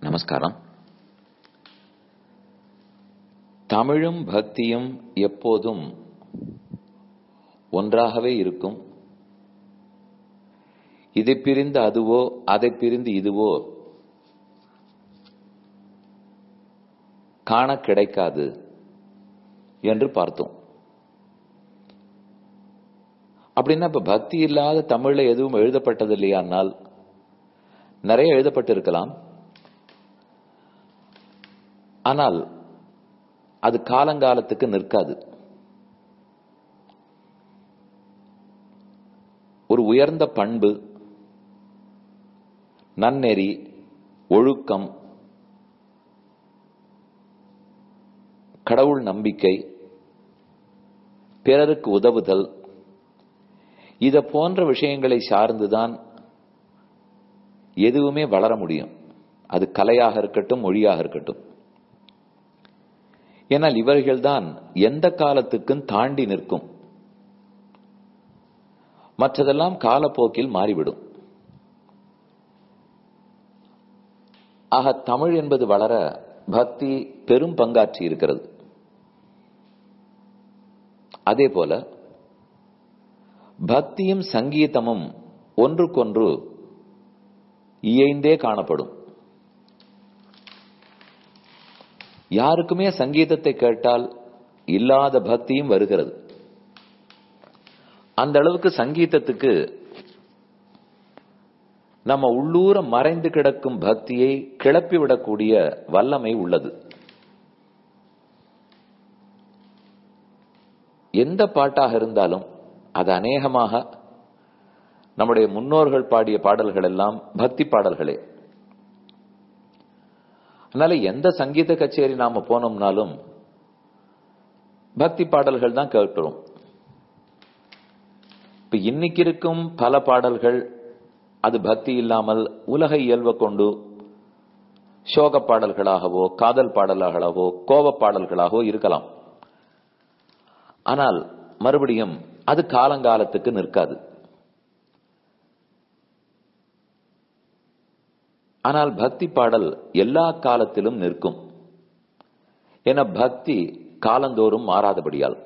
நமஸ்காரம் தமிழும் பக்தியும் எப்போதும் ஒன்றாகவே இருக்கும் இதை பிரிந்து அதுவோ அதை பிரிந்து இதுவோ காண கிடைக்காது என்று பார்த்தோம் அப்படின்னா இப்ப பக்தி இல்லாத தமிழ்ல எதுவும் எழுதப்பட்டது இல்லையானால் நிறைய எழுதப்பட்டிருக்கலாம் ஆனால் அது காலங்காலத்துக்கு நிற்காது ஒரு உயர்ந்த பண்பு நன்னெறி ஒழுக்கம் கடவுள் நம்பிக்கை பிறருக்கு உதவுதல் இத போன்ற விஷயங்களை சார்ந்துதான் எதுவுமே வளர முடியும் அது கலையாக இருக்கட்டும் மொழியாக இருக்கட்டும் ஏனால் இவர்கள்தான் எந்த காலத்துக்கும் தாண்டி நிற்கும் மற்றதெல்லாம் காலப்போக்கில் மாறிவிடும் ஆக தமிழ் என்பது வளர பக்தி பெரும் பங்காற்றி இருக்கிறது அதே போல பக்தியும் சங்கீதமும் ஒன்றுக்கொன்று இயைந்தே காணப்படும் யாருக்குமே சங்கீதத்தை கேட்டால் இல்லாத பக்தியும் வருகிறது அந்த அளவுக்கு சங்கீதத்துக்கு நம்ம உள்ளூர மறைந்து கிடக்கும் பக்தியை கிளப்பிவிடக்கூடிய வல்லமை உள்ளது எந்த பாட்டாக இருந்தாலும் அது அநேகமாக நம்முடைய முன்னோர்கள் பாடிய பாடல்கள் எல்லாம் பக்தி பாடல்களே அதனால எந்த சங்கீத கச்சேரி நாம போனோம்னாலும் பக்தி பாடல்கள் தான் கேட்கிறோம் இப்ப இன்னைக்கு இருக்கும் பல பாடல்கள் அது பக்தி இல்லாமல் உலக இயல்பை கொண்டு சோக பாடல்களாகவோ காதல் பாடல்களாகவோ கோப பாடல்களாகவோ இருக்கலாம் ஆனால் மறுபடியும் அது காலங்காலத்துக்கு நிற்காது ஆனால் பக்தி பாடல் எல்லா காலத்திலும் நிற்கும் என பக்தி காலந்தோறும் மாறாதபடியால்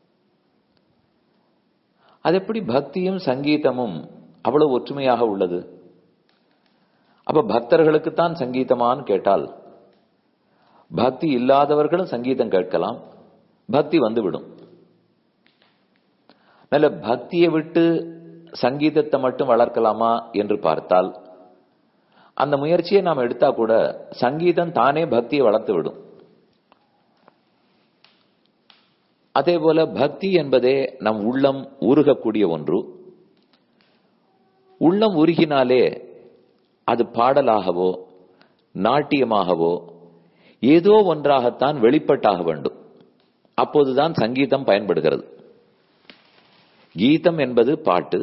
அது எப்படி பக்தியும் சங்கீதமும் அவ்வளவு ஒற்றுமையாக உள்ளது அப்ப பக்தர்களுக்குத்தான் சங்கீதமான்னு கேட்டால் பக்தி இல்லாதவர்களும் சங்கீதம் கேட்கலாம் பக்தி வந்துவிடும் நல்ல பக்தியை விட்டு சங்கீதத்தை மட்டும் வளர்க்கலாமா என்று பார்த்தால் அந்த முயற்சியை நாம் எடுத்தா கூட சங்கீதம் தானே பக்தியை வளர்த்து விடும் அதே போல பக்தி என்பதே நம் உள்ளம் உருகக்கூடிய ஒன்று உள்ளம் உருகினாலே அது பாடலாகவோ நாட்டியமாகவோ ஏதோ ஒன்றாகத்தான் வெளிப்பட்டாக வேண்டும் அப்போதுதான் சங்கீதம் பயன்படுகிறது கீதம் என்பது பாட்டு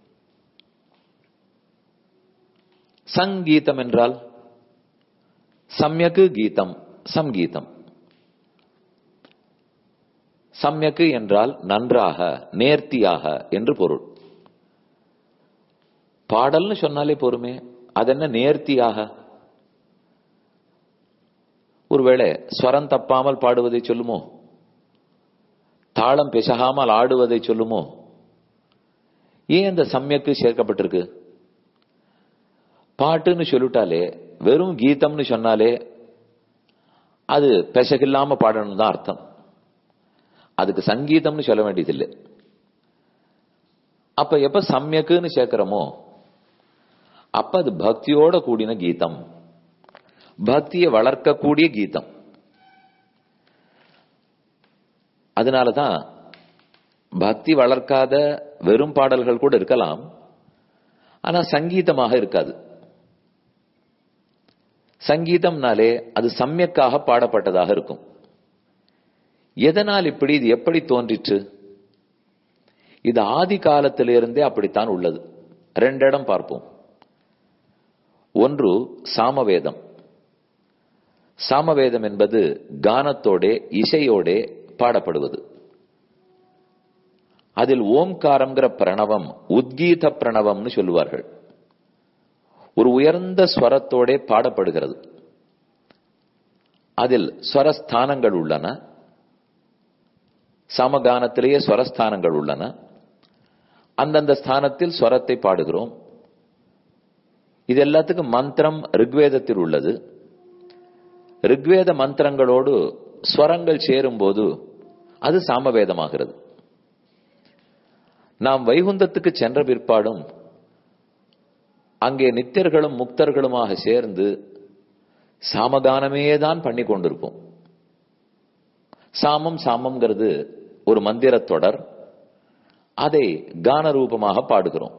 சங்கீதம் என்றால் சம்யக்கு கீதம் சங்கீதம் சம்யக்கு என்றால் நன்றாக நேர்த்தியாக என்று பொருள் பாடல்னு சொன்னாலே பொறுமே அதென்ன நேர்த்தியாக ஒருவேளை ஸ்வரம் தப்பாமல் பாடுவதை சொல்லுமோ தாளம் பிசகாமல் ஆடுவதை சொல்லுமோ ஏன் அந்த சம்யக்கு சேர்க்கப்பட்டிருக்கு பாட்டுன்னு சொல்லிட்டாலே வெறும் கீதம்னு சொன்னாலே அது பெசகில்லாம பாடணும் தான் அர்த்தம் அதுக்கு சங்கீதம்னு சொல்ல வேண்டியதில்லை அப்ப எப்ப சமயக்குன்னு சேர்க்கிறோமோ அப்ப அது பக்தியோட கூடின கீதம் பக்தியை வளர்க்கக்கூடிய கீதம் அதனாலதான் பக்தி வளர்க்காத வெறும் பாடல்கள் கூட இருக்கலாம் ஆனா சங்கீதமாக இருக்காது சங்கீதம்னாலே அது சமயக்காக பாடப்பட்டதாக இருக்கும் எதனால் இப்படி இது எப்படி தோன்றிற்று இது ஆதி காலத்திலிருந்தே அப்படித்தான் உள்ளது ரெண்டு இடம் பார்ப்போம் ஒன்று சாமவேதம் சாமவேதம் என்பது கானத்தோடே இசையோடே பாடப்படுவது அதில் ஓம்காரம்ங்கிற பிரணவம் உத்கீத பிரணவம்னு சொல்லுவார்கள் ஒரு உயர்ந்த ஸ்வரத்தோட பாடப்படுகிறது அதில் ஸ்வரஸ்தானங்கள் உள்ளன சமகானத்திலேயே ஸ்வரஸ்தானங்கள் உள்ளன அந்தந்த ஸ்தானத்தில் ஸ்வரத்தை பாடுகிறோம் இது எல்லாத்துக்கும் மந்திரம் ரிக்வேதத்தில் உள்ளது ரிக்வேத மந்திரங்களோடு ஸ்வரங்கள் சேரும்போது அது சாமவேதமாகிறது நாம் வைகுந்தத்துக்கு சென்ற பிற்பாடும் அங்கே நித்தியர்களும் முக்தர்களுமாக சேர்ந்து சாமகானமே தான் பண்ணி கொண்டிருப்போம் சாமம் சாமம்ங்கிறது ஒரு மந்திர தொடர் அதை கான ரூபமாக பாடுகிறோம்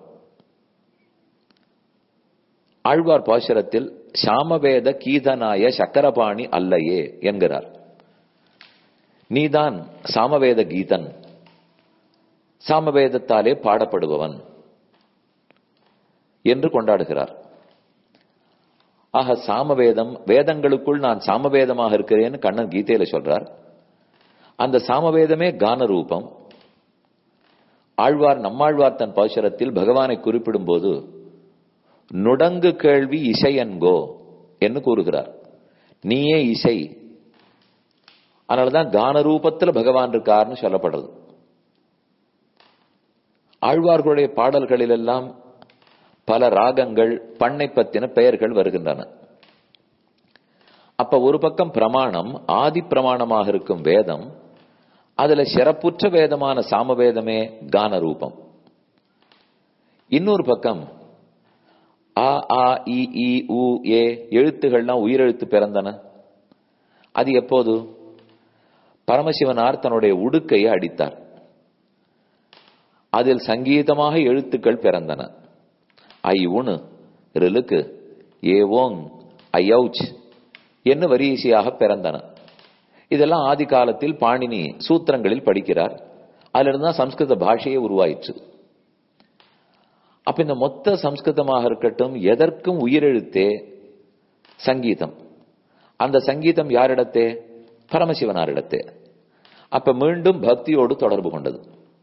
ஆழ்வார் பாசுரத்தில் சாமவேத கீதனாய சக்கரபாணி அல்லையே என்கிறார் நீதான் சாமவேத கீதன் சாமவேதத்தாலே பாடப்படுபவன் என்று கொண்டாடுகிறார் ஆக சாமவேதம் வேதங்களுக்குள் நான் சாமவேதமாக இருக்கிறேன்னு கண்ணன் கீதையில சொல்றார் அந்த சாமவேதமே கான ரூபம் ஆழ்வார் நம்மாழ்வார் தன் பாசுரத்தில் பகவானை குறிப்பிடும் போது நுடங்கு கேள்வி இசையன்கோ என்று கூறுகிறார் நீயே இசை அதனாலதான் கான ரூபத்தில் பகவான் இருக்கார்னு சொல்லப்படுறது ஆழ்வார்களுடைய பாடல்களில் எல்லாம் பல ராகங்கள் பண்ணை பத்தின பெயர்கள் வருகின்றன அப்ப ஒரு பக்கம் பிரமாணம் ஆதி பிரமாணமாக இருக்கும் வேதம் அதுல சிறப்புற்ற வேதமான சாமவேதமே கான ரூபம் இன்னொரு பக்கம் ஆ ஆ இ இ உ ஏ எழுத்துகள்லாம் உயிரெழுத்து பிறந்தன அது எப்போது பரமசிவனார் தன்னுடைய உடுக்கையை அடித்தார் அதில் சங்கீதமாக எழுத்துக்கள் பிறந்தன ஐ உணு ரிலுக்கு ஏ ஓங் ஐயௌச் என்ன வரிசையாக பிறந்தன இதெல்லாம் ஆதி காலத்தில் பாணினி சூத்திரங்களில் படிக்கிறார் அதிலிருந்து தான் சம்ஸ்கிருத பாஷையே உருவாயிற்று அப்ப இந்த மொத்த சம்ஸ்கிருதமாக இருக்கட்டும் எதற்கும் உயிரெழுத்தே சங்கீதம் அந்த சங்கீதம் யாரிடத்தே பரமசிவனாரிடத்தே அப்ப மீண்டும் பக்தியோடு தொடர்பு கொண்டது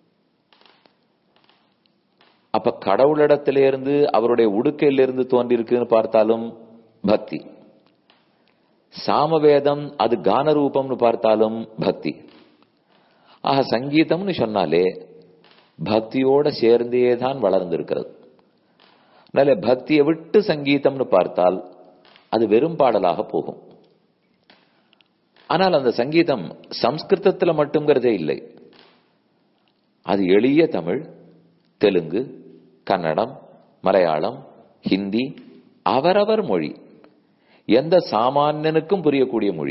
அப்ப கடவுளிடத்திலிருந்து அவருடைய உடுக்கையிலிருந்து தோன்றியிருக்குன்னு பார்த்தாலும் பக்தி சாமவேதம் அது கான ரூபம்னு பார்த்தாலும் பக்தி ஆக சங்கீதம்னு சொன்னாலே பக்தியோட சேர்ந்தே தான் வளர்ந்திருக்கிறது அதனால பக்தியை விட்டு சங்கீதம்னு பார்த்தால் அது வெறும் பாடலாக போகும் ஆனால் அந்த சங்கீதம் சம்ஸ்கிருதத்துல மட்டும்ங்கிறதே இல்லை அது எளிய தமிழ் தெலுங்கு கன்னடம் மலையாளம் ஹிந்தி அவரவர் மொழி எந்த சாமானியனுக்கும் புரியக்கூடிய மொழி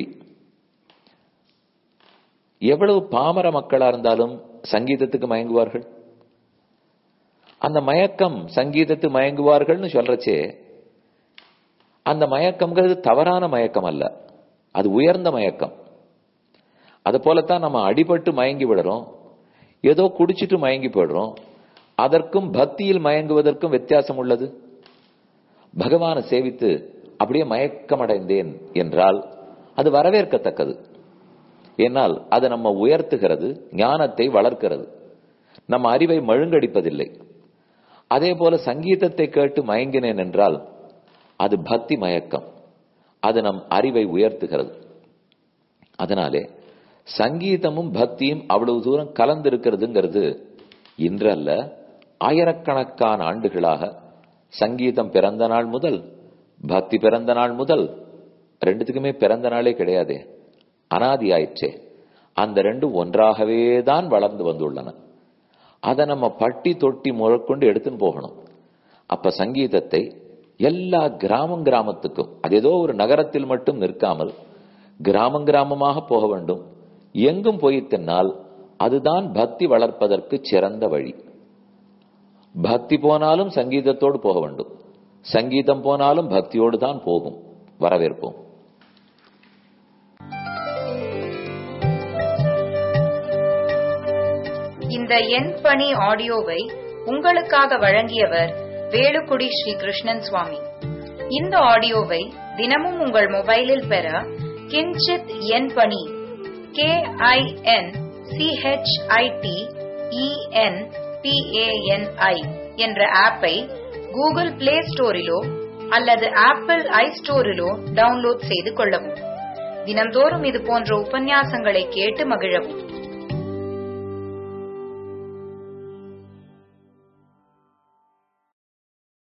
எவ்வளவு பாமர மக்களா இருந்தாலும் சங்கீதத்துக்கு மயங்குவார்கள் அந்த மயக்கம் சங்கீதத்து மயங்குவார்கள்னு சொல்றச்சே அந்த மயக்கம்ங்கிறது தவறான மயக்கம் அல்ல அது உயர்ந்த மயக்கம் அது போலத்தான் நம்ம அடிபட்டு மயங்கி விடுறோம் ஏதோ குடிச்சிட்டு மயங்கி போயிடுறோம் அதற்கும் பக்தியில் மயங்குவதற்கும் வித்தியாசம் உள்ளது பகவானை சேவித்து அப்படியே மயக்கமடைந்தேன் என்றால் அது வரவேற்கத்தக்கது என்னால் அது நம்ம உயர்த்துகிறது ஞானத்தை வளர்க்கிறது நம்ம அறிவை மழுங்கடிப்பதில்லை அதே போல சங்கீதத்தை கேட்டு மயங்கினேன் என்றால் அது பக்தி மயக்கம் அது நம் அறிவை உயர்த்துகிறது அதனாலே சங்கீதமும் பக்தியும் அவ்வளவு தூரம் கலந்திருக்கிறதுங்கிறது இன்றல்ல ஆயிரக்கணக்கான ஆண்டுகளாக சங்கீதம் பிறந்த நாள் முதல் பக்தி பிறந்த நாள் முதல் ரெண்டுத்துக்குமே பிறந்த நாளே கிடையாதே அனாதி ஆயிற்றே அந்த ரெண்டும் ஒன்றாகவே தான் வளர்ந்து வந்துள்ளன அதை நம்ம பட்டி தொட்டி முழக்கொண்டு எடுத்துன்னு போகணும் அப்ப சங்கீதத்தை எல்லா கிராமம் கிராமத்துக்கும் அது ஏதோ ஒரு நகரத்தில் மட்டும் நிற்காமல் கிராமம் கிராமமாக போக வேண்டும் எங்கும் போயிட்டனால் அதுதான் பக்தி வளர்ப்பதற்கு சிறந்த வழி பக்தி போனாலும் சங்கீதத்தோடு போக வேண்டும் சங்கீதம் போனாலும் பக்தியோடு தான் போகும் வரவேற்போம் இந்த எண் பணி ஆடியோவை உங்களுக்காக வழங்கியவர் வேலுக்குடி ஸ்ரீ கிருஷ்ணன் சுவாமி இந்த ஆடியோவை தினமும் உங்கள் மொபைலில் பெற கிஞ்சித் எண் பணி கே ஐ என் சிஹெச்ஐடி இஎன் பிஏஎன்ஐ என்ற ஆப்பை கூகுள் பிளே ஸ்டோரிலோ அல்லது ஆப்பிள் ஐ ஸ்டோரிலோ டவுன்லோட் செய்து கொள்ளவும் தினந்தோறும் இது போன்ற உபன்யாசங்களை கேட்டு மகிழவும்